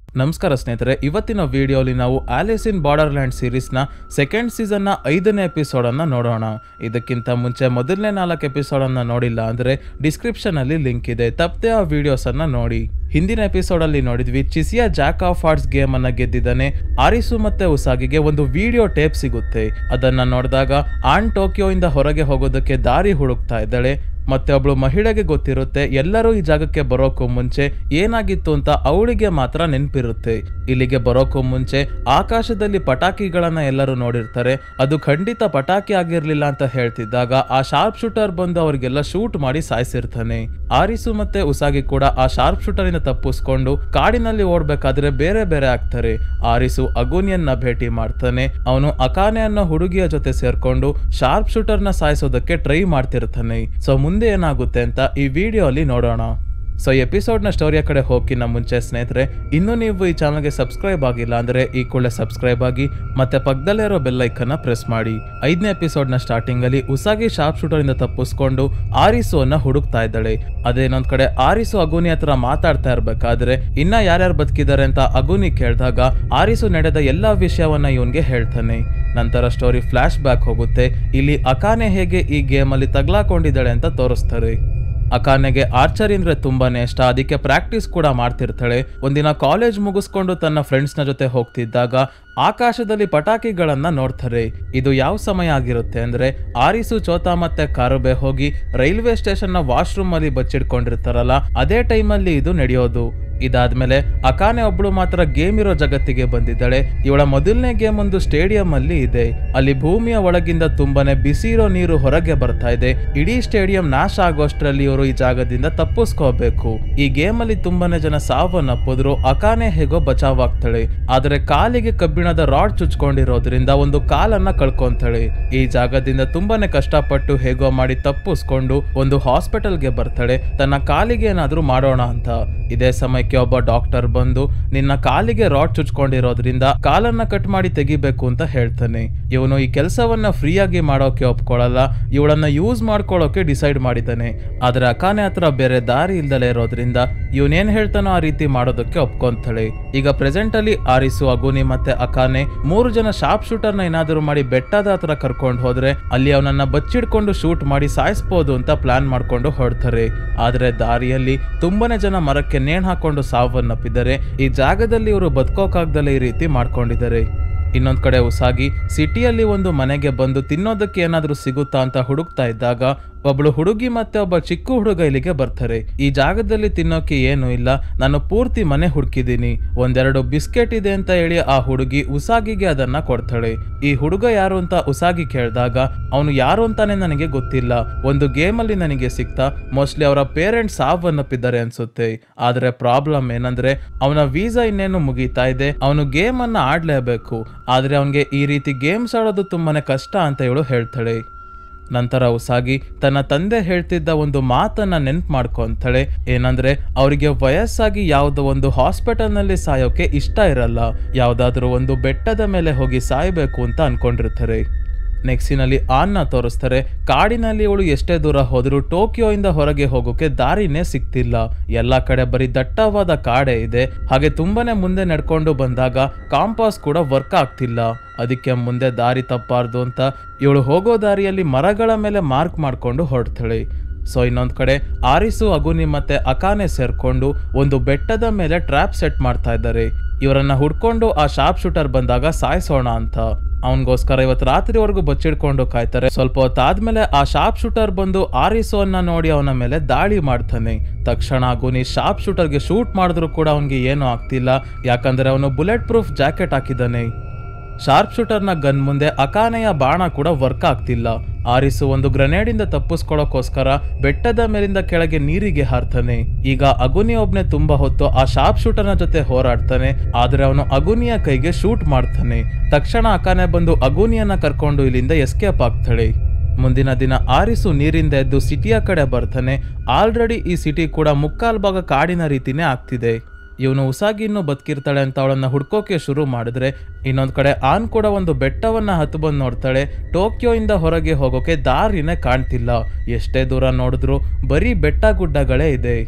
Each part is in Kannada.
ನಮಸ್ಕಾರ ಸ್ನೇಹಿತರೆ ಇವತ್ತಿನ ವಿಡಿಯೋಲಿ ನಾವು ಆಲಿಸ್ ಇನ್ ಬಾರ್ಡರ್ ಲ್ಯಾಂಡ್ ಸೀರೀಸ್ನ ಸೆಕೆಂಡ್ ಸೀಸನ್ನ ಐದನೇ ಎಪಿಸೋಡನ್ನು ನೋಡೋಣ ಇದಕ್ಕಿಂತ ಮುಂಚೆ ಮೊದಲನೇ ನಾಲ್ಕು ಎಪಿಸೋಡನ್ನು ನೋಡಿಲ್ಲ ಅಂದರೆ ಡಿಸ್ಕ್ರಿಪ್ಷನಲ್ಲಿ ಲಿಂಕ್ ಇದೆ ತಪ್ಪದೆ ಆ ವಿಡಿಯೋಸನ್ನು ನೋಡಿ ಹಿಂದಿನ ಎಪಿಸೋಡಲ್ಲಿ ನೋಡಿದ್ವಿ Chishiya jack of hearts game ಅನ್ನ ಗೆದ್ದಿದ್ದಾನೆ ಆರಿಸು ಮತ್ತೆ ಉಸಾಗಿಗೆ ಒಂದು ವಿಡಿಯೋ ಟೇಪ್ ಸಿಗುತ್ತೆ ಅದನ್ನ ನೋಡಿದಾಗ ಆನ್ ಟೋಕಿಯೋಯಿಂದ ಹೊರಗೆ ಹೋಗೋದಕ್ಕೆ ದಾರಿ ಹುಡುಕ್ತಾ ಇದ್ದಾಳೆ ಮತ್ತೆ ಒಬ್ಳು ಮಹಿಳೆಗೆ ಗೊತ್ತಿರುತ್ತೆ ಎಲ್ಲರೂ ಈ ಜಾಗಕ್ಕೆ ಬರೋಕ್ಕೂ ಮುಂಚೆ ಏನಾಗಿತ್ತು ಅಂತ ಅವಳಿಗೆ ಮಾತ್ರ ನೆನಪಿರುತ್ತೆ ಇಲ್ಲಿಗೆ ಬರೋಕ್ಕೂ ಮುಂಚೆ ಆಕಾಶದಲ್ಲಿ ಪಟಾಕಿಗಳನ್ನ ಎಲ್ಲರೂ ನೋಡಿರ್ತಾರೆ ಅದು ಖಂಡಿತ ಪಟಾಕಿ ಆಗಿರ್ಲಿಲ್ಲ ಅಂತ ಹೇಳ್ತಿದ್ದಾಗ ಆ ಶಾರ್ಪ್ ಶೂಟರ್ ಬಂದು ಅವ್ರಿಗೆಲ್ಲ ಶೂಟ್ ಮಾಡಿ ಸಾಯಿಸಿರ್ತಾನೆ ಆರಿಸು ಮತ್ತೆ ಉಸಾಗಿ ಕೂಡ ಆ ಶಾರ್ಪ್ ಶೂಟರ್ ಇಂದ ತಪ್ಪಿಸ್ಕೊಂಡು ಕಾಡಿನಲ್ಲಿ ಓಡ್ಬೇಕಾದ್ರೆ ಬೇರೆ ಬೇರೆ ಆಗ್ತಾರೆ ಆರಿಸು ಅಗುನಿಯನ್ನ ಭೇಟಿ ಮಾಡ್ತಾನೆ ಅವನು ಅಕಾನೆ ಅನ್ನೋ ಹುಡುಗಿಯ ಜೊತೆ ಸೇರ್ಕೊಂಡು ಶಾರ್ಪ್ ಶೂಟರ್ ನ ಸಾಯಿಸೋದಕ್ಕೆ ಟ್ರೈ ಮಾಡ್ತಿರ್ತಾನೆ ಸೊ ಮುಂದೆ ಏನಾಗುತ್ತೆ ಅಂತ ಈ ವಿಡಿಯೋ ಅಲ್ಲಿ ನೋಡೋಣ ಸೊ ಎಪಿಸೋಡ್ನ ಸ್ಟೋರಿಯ ಕಡೆ ಹೋಗಿನ ಮುಂಚೆ ಸ್ನೇಹಿತರೆ ಇನ್ನೂ ನೀವು ಈ ಚಾನಲ್ಗೆ ಸಬ್ಸ್ಕ್ರೈಬ್ ಆಗಿಲ್ಲ ಅಂದರೆ ಈ ಕೂಡಲೇ ಸಬ್ಸ್ಕ್ರೈಬ್ ಆಗಿ ಮತ್ತೆ ಪಕ್ಕದಲ್ಲೇ ಇರೋ ಬೆಲ್ ಐಕನ್ನ ಪ್ರೆಸ್ ಮಾಡಿ ಐದನೇ ಎಪಿಸೋಡ್ನ ಸ್ಟಾರ್ಟಿಂಗಲ್ಲಿ ಉಸಾಗಿ ಶಾರ್ಪ್ ಶೂಟರಿಂದ ತಪ್ಪಿಸ್ಕೊಂಡು ಆರಿಸು ಅನ್ನ ಹುಡುಕ್ತಾ ಇದ್ದಾಳೆ ಅದೇ ಇನ್ನೊಂದ್ ಕಡೆ ಆರಿಸು ಅಗುನಿ ಹತ್ರ ಮಾತಾಡ್ತಾ ಇರ್ಬೇಕಾದ್ರೆ ಇನ್ನ ಯಾರ್ಯಾರು ಬದುಕಿದ್ದಾರೆ ಅಂತ ಅಗುನಿ ಕೇಳಿದಾಗ ಆರಿಸು ನಡೆದ ಎಲ್ಲಾ ವಿಷಯವನ್ನ ಇವನ್ಗೆ ಹೇಳ್ತಾನೆ ನಂತರ ಸ್ಟೋರಿ ಫ್ಲಾಶ್ ಬ್ಯಾಕ್ ಹೋಗುತ್ತೆ ಇಲ್ಲಿ ಅಕಾನೆ ಹೇಗೆ ಈ ಗೇಮಲ್ಲಿ ತಗ್ಲಾಕೊಂಡಿದ್ದಾಳೆ ಅಂತ ತೋರಿಸ್ತಾರೆ ಅಕಾನೆಗೆ ಆರ್ಚರಿ ಅಂದ್ರೆ ತುಂಬಾನೇ ಇಷ್ಟ ಅದಕ್ಕೆ ಪ್ರಾಕ್ಟೀಸ್ ಕೂಡ ಮಾಡ್ತಿರ್ತಾಳೆ ಒಂದಿನ ಕಾಲೇಜ್ ಮುಗಿಸ್ಕೊಂಡು ತನ್ನ ಫ್ರೆಂಡ್ಸ್ನ ಜೊತೆ ಹೋಗ್ತಿದ್ದಾಗ ಆಕಾಶದಲ್ಲಿ ಪಟಾಕಿಗಳನ್ನ ನೋಡ್ತಾರೆ ಇದು ಯಾವ ಸಮಯ ಆಗಿರುತ್ತೆ ಅಂದ್ರೆ ಆರಿಸು ಚೋತಾ ಮತ್ತೆ ಕಾರುಬೆ ಹೋಗಿ ರೈಲ್ವೆ ಸ್ಟೇಷನ್ ನ ವಾಶ್ರೂಮ್ ಅಲ್ಲಿ ಬಚ್ಚಿಡ್ಕೊಂಡಿರ್ತಾರಲ್ಲ ಅದೇ ಟೈಮಲ್ಲಿ ಇದು ನಡೆಯೋದು ಇದಾದ್ಮೇಲೆ ಅಕಾನೆ ಒಬ್ಳು ಮಾತ್ರ ಗೇಮ್ ಇರೋ ಜಗತ್ತಿಗೆ ಬಂದಿದ್ದಾಳೆ ಇವಳ ಮೊದಲನೇ ಗೇಮ್ ಒಂದು ಸ್ಟೇಡಿಯಂ ಅಲ್ಲಿ ಇದೆ ಅಲ್ಲಿ ಭೂಮಿಯ ಒಳಗಿಂದ ತುಂಬಾನೇ ಬಿಸಿ ಇರೋ ನೀರು ಹೊರಗೆ ಬರ್ತಾ ಇದೆ ಇಡೀ ಸ್ಟೇಡಿಯಂ ನಾಶ ಆಗೋಷ್ಟ್ರಲ್ಲಿ ಇವರು ಈ ಜಾಗದಿಂದ ತಪ್ಪಿಸ್ಕೋಬೇಕು ಈ ಗೇಮ್ ಅಲ್ಲಿ ತುಂಬಾನೇ ಜನ ಸಾವನ್ನಪ್ಪಿದ್ರು ಅಕಾನೆ ಹೇಗೋ ಬಚಾವಾಗ್ತಾಳೆ ಆದ್ರೆ ಕಾಲಿಗೆ ಕಬ್ಬಿಣದ ರಾಡ್ ಚುಚ್ಕೊಂಡಿರೋದ್ರಿಂದ ಒಂದು ಕಾಲನ್ನ ಕಳ್ಕೊಂತಾಳೆ ಈ ಜಾಗದಿಂದ ತುಂಬಾನೇ ಕಷ್ಟಪಟ್ಟು ಹೇಗೋ ಮಾಡಿ ತಪ್ಪಿಸ್ಕೊಂಡು ಒಂದು ಹಾಸ್ಪಿಟಲ್ಗೆ ಬರ್ತಾಳೆ ತನ್ನ ಕಾಲಿಗೆ ಏನಾದ್ರೂ ಮಾಡೋಣ ಅಂತ ಇದೇ ಸಮಯಕ್ಕೆ ಒಬ್ಬ ಡಾಕ್ಟರ್ ಬಂದು ನಿನ್ನ ಕಾಲಿಗೆ ರಾಡ್ ಚುಚ್ಕೊಂಡಿರೋದ್ರಿಂದ ಕಾಲನ್ನ ಕಟ್ ಮಾಡಿ ತೆಗಿಬೇಕು ಅಂತ ಹೇಳ್ತಾನೆ ಇವನು ಈ ಕೆಲಸವನ್ನ ಫ್ರೀಯಾಗಿ ಮಾಡೋಕೆ ಒಪ್ಕೊಳ್ಳಲ್ಲ ಇವಳನ್ನ ಯೂಸ್ ಮಾಡ್ಕೊಳ್ಳೋಕೆ ಡಿಸೈಡ್ ಮಾಡಿದ್ದಾನೆ ಆದ್ರೆ ಅಕಾನೆ ಹತ್ರ ಬೇರೆ ದಾರಿ ಇಲ್ದಲೇ ಇರೋದ್ರಿಂದ ಇವನೇನ್ ಹೇಳ್ತಾನೋ ಆ ರೀತಿ ಮಾಡೋದಕ್ಕೆ ಒಪ್ಕೊಂತಾಳೆ ಈಗ ಪ್ರೆಸೆಂಟ್ ಅಲ್ಲಿ ಆರಿಸು ಅಗುನಿ ಮತ್ತೆ ಅಕಾನೆ ಮೂರು ಜನ ಶಾರ್ಪ್ ಶೂಟರ್ ನ ಏನಾದರೂ ಮಾಡಿ ಬೆಟ್ಟದ ಹತ್ರ ಕರ್ಕೊಂಡು ಹೋದ್ರೆ ಅಲ್ಲಿ ಅವನನ್ನ ಬಚ್ಚಿಡ್ಕೊಂಡು ಶೂಟ್ ಮಾಡಿ ಸಾಯಿಸ್ಬೋದು ಅಂತ ಪ್ಲಾನ್ ಮಾಡ್ಕೊಂಡು ಹೊರಡ್ತಾರೆ ಆದ್ರೆ ದಾರಿಯಲ್ಲಿ ತುಂಬಾನೇ ಜನ ಮರಕ್ಕೆ ನೇಣ್ ಹಾಕೊಂಡು ಸಾವನ್ನಪ್ಪಿದ್ದಾರೆ ಈ ಜಾಗದಲ್ಲಿ ಇವರು ಬದುಕೋಕಾಗ್ದಲೇ ಈ ರೀತಿ ಮಾಡ್ಕೊಂಡಿದ್ದಾರೆ ಇನ್ನೊಂದ್ ಕಡೆ ಉಸಾಗಿ ಸಿಟಿಯಲ್ಲಿ ಒಂದು ಮನೆಗೆ ಬಂದು ತಿನ್ನೋದಕ್ಕೆ ಏನಾದ್ರೂ ಸಿಗುತ್ತಾ ಅಂತ ಹುಡುಕ್ತಾ ಇದ್ದಾಗ ಒಬ್ಳು ಹುಡುಗಿ ಮತ್ತೆ ಒಬ್ಬ ಚಿಕ್ಕ ಹುಡುಗ ಇಲ್ಲಿಗೆ ಬರ್ತಾರೆ ಈ ಜಾಗದಲ್ಲಿ ತಿನ್ನೋಕೆ ಏನು ಇಲ್ಲ ನಾನು ಪೂರ್ತಿ ಮನೆ ಹುಡುಕಿದ್ದೀನಿ ಒಂದೆರಡು ಬಿಸ್ಕೆಟ್ ಇದೆ ಅಂತ ಹೇಳಿ ಆ ಹುಡುಗಿ ಉಸಾಗಿಗೆ ಅದನ್ನ ಕೊಡ್ತಾಳೆ ಈ ಹುಡುಗ ಯಾರು ಅಂತ ಉಸಾಗಿ ಕೇಳಿದಾಗ ಅವನು ಯಾರು ಅಂತಾನೆ ನನಗೆ ಗೊತ್ತಿಲ್ಲ ಒಂದು ಗೇಮ್ ಅಲ್ಲಿ ನನಗೆ ಸಿಕ್ತಾ ಮೋಸ್ಟ್ಲಿ ಅವರ ಪೇರೆಂಟ್ಸ್ ಸಾವನ್ನಪ್ಪಿದ್ದಾರೆ ಅನ್ಸುತ್ತೆ ಆದ್ರೆ ಪ್ರಾಬ್ಲಮ್ ಏನಂದ್ರೆ ಅವನ ವೀಸಾ ಇನ್ನೇನು ಮುಗೀತಾ ಇದೆ ಅವನು ಗೇಮ್ ಅನ್ನ ಆಡ್ಲೇಬೇಕು ಆದ್ರೆ ಅವನಿಗೆ ಈ ರೀತಿ ಗೇಮ್ಸ್ ಆಡೋದು ತುಂಬಾನೇ ಕಷ್ಟ ಅಂತ ಇವಳು ಹೇಳ್ತಾಳೆ ನಂತರ ಉಸಾಗಿ ತನ್ನ ತಂದೆ ಹೇಳ್ತಿದ್ದ ಒಂದು ಮಾತನ್ನ ನೆನ್ಪು ಮಾಡ್ಕೊಂತಾಳೆ ಏನಂದ್ರೆ ಅವರಿಗೆ ವಯಸ್ಸಾಗಿ ಯಾವುದೋ ಒಂದು ಹಾಸ್ಪಿಟಲ್ನಲ್ಲಿ ಸಾಯೋಕೆ ಇಷ್ಟ ಇರಲ್ಲ ಯಾವುದಾದ್ರೂ ಒಂದು ಬೆಟ್ಟದ ಮೇಲೆ ಹೋಗಿ ಸಾಯಬೇಕು ಅಂತ ಅನ್ಕೊಂಡಿರ್ತಾರೆ ನೆಕ್ಸ್ಟಿನಲ್ಲಿ ಆನ್ನ ತೋರಿಸ್ತಾರೆ ಕಾಡಿನಲ್ಲಿ ಇವಳು ಎಷ್ಟೇ ದೂರ ಹೋದರೂ ಟೋಕಿಯೋಯಿಂದ ಹೊರಗೆ ಹೋಗೋಕೆ ದಾರಿನೇ ಸಿಗ್ತಿಲ್ಲ ಎಲ್ಲ ಕಡೆ ಬರೀ ದಟ್ಟವಾದ ಕಾಡೆ ಇದೆ ಹಾಗೆ ತುಂಬಾನೇ ಮುಂದೆ ನಡ್ಕೊಂಡು ಬಂದಾಗ ಕಾಂಪಾಸ್ ಕೂಡ ವರ್ಕ್ ಆಗ್ತಿಲ್ಲ ಅದಕ್ಕೆ ಮುಂದೆ ದಾರಿ ತಪ್ಪಾರ್ದು ಅಂತ ಇವಳು ಹೋಗೋ ದಾರಿಯಲ್ಲಿ ಮರಗಳ ಮೇಲೆ ಮಾರ್ಕ್ ಮಾಡ್ಕೊಂಡು ಹೊರಡ್ತಾಳೆ ಸೊ ಇನ್ನೊಂದ್ ಕಡೆ ಆರಿಸು ಅಗುನಿ ಮತ್ತೆ ಅಕಾನೆ ಸೇರ್ಕೊಂಡು ಒಂದು ಬೆಟ್ಟದ ಮೇಲೆ ಟ್ರ್ಯಾಪ್ ಸೆಟ್ ಮಾಡ್ತಾ ಇದ್ದಾರೆ ಇವರನ್ನ ಹುಡ್ಕೊಂಡು ಆ ಶಾರ್ಪ್ ಶೂಟರ್ ಬಂದಾಗ ಸಾಯಿಸೋಣ ಅಂತ ಅವನಿಗೋಸ್ಕರ ಇವತ್ತು ರಾತ್ರಿವರೆಗೂ ಬಚ್ಚಿಡ್ಕೊಂಡು ಕಾಯ್ತಾರೆ ಸ್ವಲ್ಪ ಹೊತ್ತಾದ್ಮೇಲೆ ಆ ಶಾರ್ಪ್ ಶೂಟರ್ ಬಂದು ಆರಿಸೋನ್ನ ನೋಡಿ ಅವನ ಮೇಲೆ ದಾಳಿ ಮಾಡ್ತಾನೆ ತಕ್ಷಣ ಅಗುನಿ ಶಾರ್ಪ್ ಶೂಟರ್ಗೆ ಶೂಟ್ ಮಾಡಿದ್ರು ಕೂಡ ಅವನಿಗೆ ಏನೂ ಆಗ್ತಿಲ್ಲ ಯಾಕಂದ್ರೆ ಅವನು ಬುಲೆಟ್ ಪ್ರೂಫ್ ಜಾಕೆಟ್ ಹಾಕಿದ್ದಾನೆ ಶಾರ್ಪ್ ಶೂಟರ್ನ ಗನ್ ಮುಂದೆ ಅಕಾನೆಯ ಬಾಣ ಕೂಡ ವರ್ಕ್ ಆಗ್ತಿಲ್ಲ ಆರಿಸು ಒಂದು ಗ್ರೆನೇಡಿಂದ ತಪ್ಪಿಸ್ಕೊಳ್ಳೋಕೋಸ್ಕರ ಬೆಟ್ಟದ ಮೇಲಿಂದ ಕೆಳಗೆ ನೀರಿಗೆ ಹಾರ್ತಾನೆ ಈಗ ಅಗುನಿ ಒಬ್ನೇ ತುಂಬಾ ಹೊತ್ತು ಆ ಶಾರ್ಪ್ ಶೂಟರ್ನ ಜೊತೆ ಹೋರಾಡ್ತಾನೆ ಆದ್ರೆ ಅವನು ಅಗುನಿಯ ಕೈಗೆ ಶೂಟ್ ಮಾಡ್ತಾನೆ ತಕ್ಷಣ ಅಕಾನೆ ಬಂದು ಅಗುನಿಯನ್ನ ಕರ್ಕೊಂಡು ಇಲ್ಲಿಂದ ಎಸ್ಕೇಪ್ ಆಗ್ತಾಳೆ ಮುಂದಿನ ದಿನ ಆರಿಸು ನೀರಿಂದ ಎದ್ದು ಸಿಟಿಯ ಕಡೆ ಬರ್ತಾನೆ ಆಲ್ರೆಡಿ ಈ ಸಿಟಿ ಕೂಡ ಮುಕ್ಕಾಲ್ ಭಾಗ ಕಾಡಿನ ರೀತಿನೇ ಆಗ್ತಿದೆ ಇವನು ಉಸಾಗಿ ಇನ್ನೂ ಬದುಕಿರ್ತಾಳೆ ಅಂತ ಅವಳನ್ನ ಹುಡ್ಕೋಕೆ ಶುರು ಮಾಡಿದ್ರೆ ಇನ್ನೊಂದ್ ಕಡೆ ಆನ್ ಕೂಡ ಒಂದು ಬೆಟ್ಟವನ್ನ ಹತ್ತು ಬಂದು ನೋಡ್ತಾಳೆ ಟೋಕಿಯೋಯಿಂದ ಹೊರಗೆ ಹೋಗೋಕೆ ದಾರಿನೇ ಕಾಣ್ತಿಲ್ಲ ಎಷ್ಟೇ ದೂರ ನೋಡಿದ್ರು ಬರೀ ಬೆಟ್ಟ ಗುಡ್ಡಗಳೇ ಇದೆ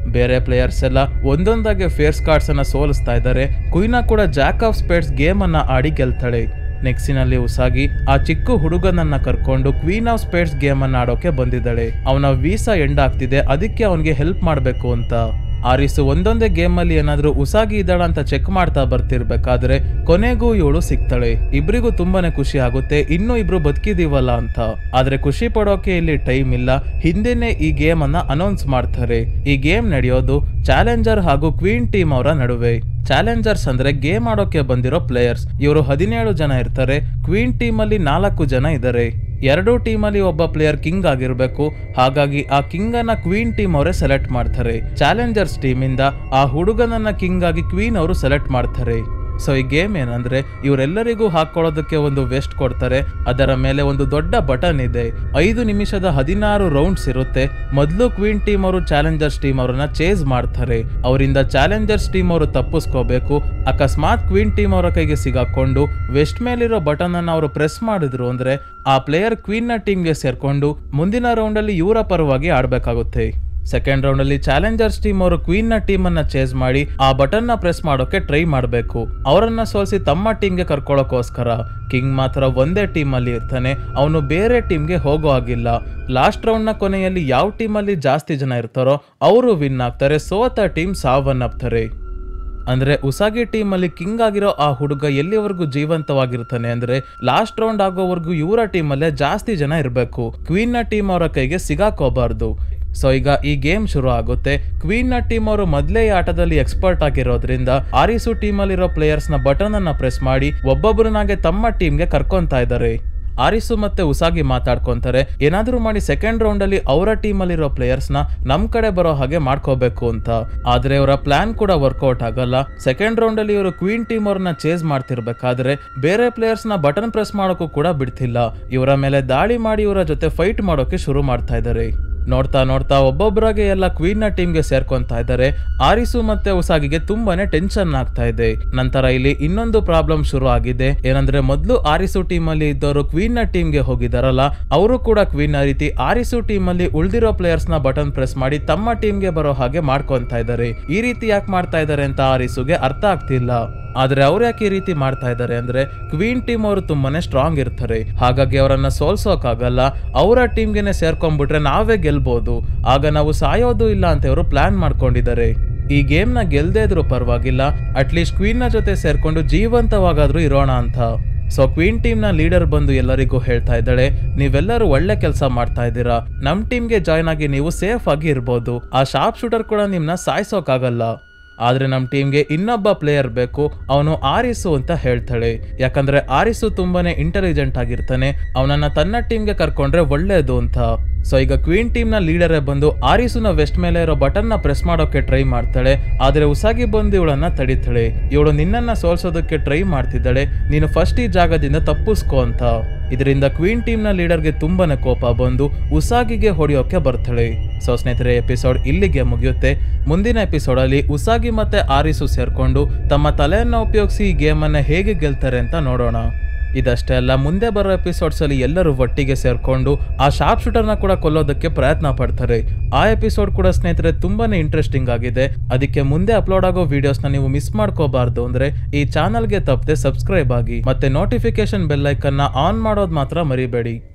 ಬೇರೆ ಪ್ಲೇಯರ್ಸ್ ಎಲ್ಲ ಒಂದೊಂದಾಗೆ ಫೇರ್ಸ್ ಕಾರ್ಡ್ಸ್ ಅನ್ನ ಸೋಲಿಸ್ತಾ ಇದ್ದಾರೆ ಕುಯ್ನ ಕೂಡ ಜಾಕ್ ಆಫ್ ಸ್ಪೇಡ್ಸ್ ಗೇಮ್ ಅನ್ನ ಆಡಿ ಗೆಲ್ತಾಳೆ ನೆಕ್ಸ್ಟಿನಲ್ಲಿ ಉಸಾಗಿ ಆ ಚಿಕ್ಕ ಹುಡುಗನನ್ನ ಕರ್ಕೊಂಡು ಕ್ವೀನ್ ಆಫ್ ಸ್ಪೇಡ್ಸ್ ಗೇಮ್ ಅನ್ನ ಆಡೋಕೆ ಬಂದಿದ್ದಾಳೆ ಅವನ ವೀಸಾ ಎಂಡ್ ಆಗ್ತಿದೆ ಅದಕ್ಕೆ ಅವನಿಗೆ ಹೆಲ್ಪ್ ಮಾಡಬೇಕು ಅಂತ ಆರಿಸು ಒಂದೊಂದೇ ಗೇಮ್ ಅಲ್ಲಿ ಏನಾದ್ರೂ ಉಸಾಗಿ ಇದ್ದಾಳ ಅಂತ ಚೆಕ್ ಮಾಡ್ತಾ ಬರ್ತಿರ್ಬೇಕಾದ್ರೆ ಕೊನೆಗೂ ಇವಳು ಸಿಗ್ತಾಳೆ ಇಬ್ರಿಗೂ ತುಂಬಾನೇ ಖುಷಿ ಆಗುತ್ತೆ ಇನ್ನೂ ಇಬ್ರು ಬದುಕಿದೀವಲ್ಲ ಅಂತ ಆದ್ರೆ ಖುಷಿ ಪಡೋಕೆ ಇಲ್ಲಿ ಟೈಮ್ ಇಲ್ಲ ಹಿಂದೆನೆ ಈ ಗೇಮ್ ಅನ್ನ ಅನೌನ್ಸ್ ಮಾಡ್ತಾರೆ ಈ ಗೇಮ್ ನಡೆಯೋದು ಚಾಲೆಂಜರ್ ಹಾಗೂ ಕ್ವೀನ್ ಟೀಮ್ ಅವರ ನಡುವೆ ಚಾಲೆಂಜರ್ಸ್ ಅಂದ್ರೆ ಗೇಮ್ ಆಡೋಕೆ ಬಂದಿರೋ ಪ್ಲೇಯರ್ಸ್ ಇವರು ಹದಿನೇಳು ಜನ ಇರ್ತಾರೆ ಕ್ವೀನ್ ಟೀಮ್ ಅಲ್ಲಿ ನಾಲ್ಕು ಜನ ಇದ್ದಾರೆ ಎರಡೂ ಟೀಮಲ್ಲಿ ಒಬ್ಬ ಪ್ಲೇಯರ್ ಕಿಂಗ್ ಆಗಿರ್ಬೇಕು ಹಾಗಾಗಿ ಆ ಕಿಂಗ್ ಅನ್ನ ಕ್ವೀನ್ ಟೀಮ್ ಅವರೇ ಸೆಲೆಕ್ಟ್ ಮಾಡ್ತಾರೆ ಚಾಲೆಂಜರ್ಸ್ ಟೀಮ್ ಇಂದ ಆ ಹುಡುಗನನ್ನ ಕಿಂಗ್ ಆಗಿ ಕ್ವೀನ್ ಅವರು ಸೆಲೆಕ್ಟ್ ಮಾಡ್ತಾರೆ ಸೊ ಈ ಗೇಮ್ ಏನಂದ್ರೆ ಇವರೆಲ್ಲರಿಗೂ ಹಾಕೊಳ್ಳೋದಕ್ಕೆ ಒಂದು ವೆಸ್ಟ್ ಕೊಡ್ತಾರೆ ಅದರ ಮೇಲೆ ಒಂದು ದೊಡ್ಡ ಬಟನ್ ಇದೆ ಐದು ನಿಮಿಷದ ಹದಿನಾರು ರೌಂಡ್ಸ್ ಇರುತ್ತೆ ಮೊದಲು ಕ್ವೀನ್ ಟೀಮ್ ಅವರು ಚಾಲೆಂಜರ್ಸ್ ಟೀಮ್ ಅವರನ್ನ ಚೇಸ್ ಮಾಡ್ತಾರೆ ಅವರಿಂದ ಚಾಲೆಂಜರ್ಸ್ ಟೀಮ್ ಅವರು ತಪ್ಪಿಸ್ಕೋಬೇಕು ಅಕಸ್ಮಾತ್ ಕ್ವೀನ್ ಟೀಮ್ ಅವರ ಕೈಗೆ ಸಿಗಾಕೊಂಡು ವೆಸ್ಟ್ ಮೇಲಿರೋ ಬಟನ್ ಅನ್ನ ಅವರು ಪ್ರೆಸ್ ಮಾಡಿದ್ರು ಅಂದ್ರೆ ಆ ಪ್ಲೇಯರ್ ಕ್ವೀನ್ ನ ಟೀಮ್ಗೆ ಸೇರ್ಕೊಂಡು ಮುಂದಿನ ರೌಂಡ್ ಅಲ್ಲಿ ಇವರ ಪರವಾಗಿ ಆಡ್ಬೇಕಾಗುತ್ತೆ ಸೆಕೆಂಡ್ ರೌಂಡ್ ಅಲ್ಲಿ ಚಾಲೆಂಜರ್ಸ್ ಟೀಮ್ ಅವರು ಕ್ವೀನ್ ನ ಟೀಮ್ ಅನ್ನ ಚೇಸ್ ಮಾಡಿ ಆ ಬಟನ್ ನ ಪ್ರೆಸ್ ಮಾಡೋಕೆ ಟ್ರೈ ಮಾಡಬೇಕು ಅವರನ್ನ ಸೋಲಿಸಿ ತಮ್ಮ ಟೀಮ್ಗೆ ಕರ್ಕೊಳ್ಳೋಕೋಸ್ಕರ ಕಿಂಗ್ ಮಾತ್ರ ಒಂದೇ ಟೀಮ್ ಅಲ್ಲಿ ಇರ್ತಾನೆ ಅವನು ಬೇರೆ ಟೀಮ್ಗೆ ಹೋಗೋ ಆಗಿಲ್ಲ ಲಾಸ್ಟ್ ರೌಂಡ್ ನ ಕೊನೆಯಲ್ಲಿ ಯಾವ ಟೀಮ್ ಅಲ್ಲಿ ಜಾಸ್ತಿ ಜನ ಇರ್ತಾರೋ ಅವರು ವಿನ್ ಆಗ್ತಾರೆ ಸೋತ ಟೀಮ್ ಸಾವನ್ನಪ್ತಾರೆ ಅಂದ್ರೆ ಉಸಾಗಿ ಟೀಮ್ ಅಲ್ಲಿ ಕಿಂಗ್ ಆಗಿರೋ ಆ ಹುಡುಗ ಎಲ್ಲಿವರೆಗೂ ಜೀವಂತವಾಗಿರ್ತಾನೆ ಅಂದ್ರೆ ಲಾಸ್ಟ್ ರೌಂಡ್ ಆಗೋವರೆಗೂ ಇವರ ಟೀಮ್ ಅಲ್ಲೇ ಜಾಸ್ತಿ ಜನ ಇರಬೇಕು ಕ್ವೀನ್ ನ ಟೀಮ್ ಅವರ ಕೈಗೆ ಸಿಗಾಕೋಬಾರ್ದು ಸೊ ಈಗ ಈ ಗೇಮ್ ಶುರು ಆಗುತ್ತೆ ಕ್ವೀನ್ ನ ಟೀಮ್ ಅವರು ಮೊದಲೇ ಈ ಆಟದಲ್ಲಿ ಎಕ್ಸ್ಪರ್ಟ್ ಆಗಿರೋದ್ರಿಂದ ಆರಿಸು ಟೀಮ್ ಅಲ್ಲಿರೋ ಪ್ಲೇಯರ್ಸ್ ನ ಬಟನ್ ಅನ್ನ ಪ್ರೆಸ್ ಮಾಡಿ ಒಬ್ಬೊಬ್ಬರನ್ನಾಗೆ ತಮ್ಮ ಟೀಮ್ಗೆ ಕರ್ಕೊಂತಾ ಇದ್ದಾರೆ ಆರಿಸು ಮತ್ತೆ ಉಸಾಗಿ ಮಾತಾಡ್ಕೊಂತಾರೆ ಏನಾದ್ರೂ ಮಾಡಿ ಸೆಕೆಂಡ್ ರೌಂಡ್ ಅಲ್ಲಿ ಅವರ ಟೀಮ್ ಅಲ್ಲಿರೋ ಪ್ಲೇಯರ್ಸ್ ನ ನಮ್ ಕಡೆ ಬರೋ ಹಾಗೆ ಮಾಡ್ಕೋಬೇಕು ಅಂತ ಆದ್ರೆ ಅವರ ಪ್ಲಾನ್ ಕೂಡ ವರ್ಕೌಟ್ ಆಗಲ್ಲ ಸೆಕೆಂಡ್ ರೌಂಡ್ ಅಲ್ಲಿ ಇವರು ಕ್ವೀನ್ ಟೀಮ್ ಅವ್ರನ್ನ ಚೇಸ್ ಮಾಡ್ತಿರ್ಬೇಕಾದ್ರೆ ಬೇರೆ ಪ್ಲೇಯರ್ಸ್ ನ ಬಟನ್ ಪ್ರೆಸ್ ಮಾಡೋಕ್ಕೂ ಕೂಡ ಬಿಡ್ತಿಲ್ಲ ಇವರ ಮೇಲೆ ದಾಳಿ ಮಾಡಿ ಇವರ ಜೊತೆ ಫೈಟ್ ಮಾಡೋಕೆ ಶುರು ಮಾಡ್ತಾ ಇದ್ದಾರೆ ನೋಡ್ತಾ ನೋಡ್ತಾ ಒಬ್ಬೊಬ್ಬರಾಗೆ ಎಲ್ಲ ಕ್ವೀನ್ ನ ಟೀಮ್ಗೆ ಸೇರ್ಕೊಂತಾ ಇದ್ದಾರೆ ಆರಿಸು ಮತ್ತೆ ಉಸಾಗಿಗೆ ತುಂಬಾನೇ ಟೆನ್ಷನ್ ಆಗ್ತಾ ಇದೆ ನಂತರ ಇಲ್ಲಿ ಇನ್ನೊಂದು ಪ್ರಾಬ್ಲಮ್ ಶುರು ಆಗಿದೆ ಏನಂದ್ರೆ ಮೊದಲು ಆರಿಸು ಟೀಮ್ ಅಲ್ಲಿ ಇದ್ದವರು ಕ್ವೀನ್ ನ ಟೀಮ್ಗೆ ಹೋಗಿದಾರಲ್ಲ ಅವರು ಕೂಡ ಕ್ವೀನ್ ನ ರೀತಿ ಆರಿಸು ಟೀಮ್ ಅಲ್ಲಿ ಉಳಿದಿರೋ ಪ್ಲೇಯರ್ಸ್ ನ ಬಟನ್ ಪ್ರೆಸ್ ಮಾಡಿ ತಮ್ಮ ಟೀಮ್ಗೆ ಬರೋ ಹಾಗೆ ಮಾಡ್ಕೊಂತಾ ಇದ್ದಾರೆ ಈ ರೀತಿ ಯಾಕೆ ಮಾಡ್ತಾ ಇದ್ದಾರೆ ಅಂತ ಆರಿಸುಗೆ ಅರ್ಥ ಆಗ್ತಿಲ್ಲ ಆದ್ರೆ ಅವ್ರು ಯಾಕೆ ಈ ರೀತಿ ಮಾಡ್ತಾ ಇದ್ದಾರೆ ಅಂದ್ರೆ ಕ್ವೀನ್ ಟೀಮ್ ಅವರು ತುಂಬಾನೇ ಸ್ಟ್ರಾಂಗ್ ಇರ್ತಾರೆ ಹಾಗಾಗಿ ಅವರನ್ನ ಸೋಲ್ಸೋಕಾಗಲ್ಲ ಅವರ ಟೀಮ್ಗೆನೆ ಸೇರ್ಕೊಂಡ್ಬಿಟ್ರೆ ನಾವೇ ಗೆಲ್ಬಹುದು ಆಗ ನಾವು ಸಾಯೋದು ಇಲ್ಲ ಅಂತ ಇವರು ಪ್ಲಾನ್ ಮಾಡ್ಕೊಂಡಿದ್ದಾರೆ ಈ ಗೇಮ್ ನ ಗೆಲ್ದೇ ಇದ್ರು ಪರವಾಗಿಲ್ಲ ಅಟ್ಲೀಸ್ಟ್ ಕ್ವೀನ್ ನ ಜೊತೆ ಸೇರ್ಕೊಂಡು ಜೀವಂತವಾಗಾದ್ರೂ ಇರೋಣ ಅಂತ ಸೊ ಕ್ವೀನ್ ಟೀಮ್ ನ ಲೀಡರ್ ಬಂದು ಎಲ್ಲರಿಗೂ ಹೇಳ್ತಾ ಇದ್ದಾಳೆ ನೀವೆಲ್ಲರೂ ಒಳ್ಳೆ ಕೆಲಸ ಮಾಡ್ತಾ ಇದ್ದೀರಾ ನಮ್ ಟೀಮ್ಗೆ ಜಾಯ್ನ್ ಆಗಿ ನೀವು ಸೇಫ್ ಆಗಿ ಇರ್ಬೋದು ಆ ಶಾರ್ಪ್ ಶೂಟರ್ ಕೂಡ ನಿಮ್ನ ಸಾಯಿಸೋಕಾಗಲ್ಲ ಆದ್ರೆ ನಮ್ಮ ಟೀಮ್ಗೆ ಇನ್ನೊಬ್ಬ ಪ್ಲೇಯರ್ ಬೇಕು ಅವನು ಆರಿಸು ಅಂತ ಹೇಳ್ತಾಳೆ ಯಾಕಂದ್ರೆ ಆರಿಸು ತುಂಬಾನೇ ಇಂಟೆಲಿಜೆಂಟ್ ಆಗಿರ್ತಾನೆ ಅವನನ್ನ ತನ್ನ ಟೀಮ್ಗೆ ಕರ್ಕೊಂಡ್ರೆ ಒಳ್ಳೇದು ಅಂತ ಸೊ ಈಗ ಕ್ವೀನ್ ಟೀಮ್ ನ ಲೀಡರೇ ಬಂದು ಆರಿಸುನ ವೆಸ್ಟ್ ಮೇಲೆ ಇರೋ ಬಟನ್ ನ ಪ್ರೆಸ್ ಮಾಡೋಕೆ ಟ್ರೈ ಮಾಡ್ತಾಳೆ ಆದ್ರೆ ಉಸಾಗಿ ಬಂದು ಇವಳನ್ನ ತಡಿತಾಳೆ ಇವಳು ನಿನ್ನನ್ನ ಸೋಲ್ಸೋದಕ್ಕೆ ಟ್ರೈ ಮಾಡ್ತಿದ್ದಾಳೆ ನೀನು ಫಸ್ಟ್ ಈ ಜಾಗದಿಂದ ತಪ್ಪಿಸ್ಕೋ ಅಂತ ಇದರಿಂದ ಕ್ವೀನ್ ಟೀಮ್ ನ ಲೀಡರ್ಗೆ ತುಂಬಾನೇ ಕೋಪ ಬಂದು ಉಸಾಗಿಗೆ ಹೊಡೆಯೋಕೆ ಬರ್ತಾಳೆ ಸೊ ಸ್ನೇಹಿತರೆ ಎಪಿಸೋಡ್ ಇಲ್ಲಿಗೆ ಮುಗಿಯುತ್ತೆ ಮುಂದಿನ ಎಪಿಸೋಡ್ ಅಲ್ಲಿ ಉಸಾಗಿ ಮತ್ತೆ ಆರಿಸು ಸೇರ್ಕೊಂಡು ತಮ್ಮ ತಲೆಯನ್ನ ಉಪಯೋಗಿಸಿ ಈ ಗೇಮ್ ಅನ್ನ ಹೇಗೆ ಗೆಲ್ತಾರೆ ಅಂತ ನೋಡೋಣ ಇದಷ್ಟೇ ಅಲ್ಲ ಮುಂದೆ ಬರೋ ಎಪಿಸೋಡ್ಸ್ ಅಲ್ಲಿ ಎಲ್ಲರೂ ಒಟ್ಟಿಗೆ ಸೇರ್ಕೊಂಡು ಆ ಶಾರ್ಪ್ ಶೂಟರ್ನ ಕೂಡ ಕೊಲ್ಲೋದಕ್ಕೆ ಪ್ರಯತ್ನ ಪಡ್ತಾರೆ ಆ ಎಪಿಸೋಡ್ ಕೂಡ ಸ್ನೇಹಿತರೆ ತುಂಬಾನೇ ಇಂಟ್ರೆಸ್ಟಿಂಗ್ ಆಗಿದೆ ಅದಕ್ಕೆ ಮುಂದೆ ಅಪ್ಲೋಡ್ ಆಗೋ ವಿಡಿಯೋಸ್ನ ನೀವು ಮಿಸ್ ಮಾಡ್ಕೋಬಾರ್ದು ಅಂದ್ರೆ ಈ ಚಾನಲ್ಗೆ ತಪ್ಪದೆ ಸಬ್ಸ್ಕ್ರೈಬ್ ಆಗಿ ಮತ್ತೆ ನೋಟಿಫಿಕೇಶನ್ ಬೆಲ್ ಐಕನ್ನ ಆನ್ ಮಾಡೋದು ಮಾತ್ರ ಮರಿಬೇಡಿ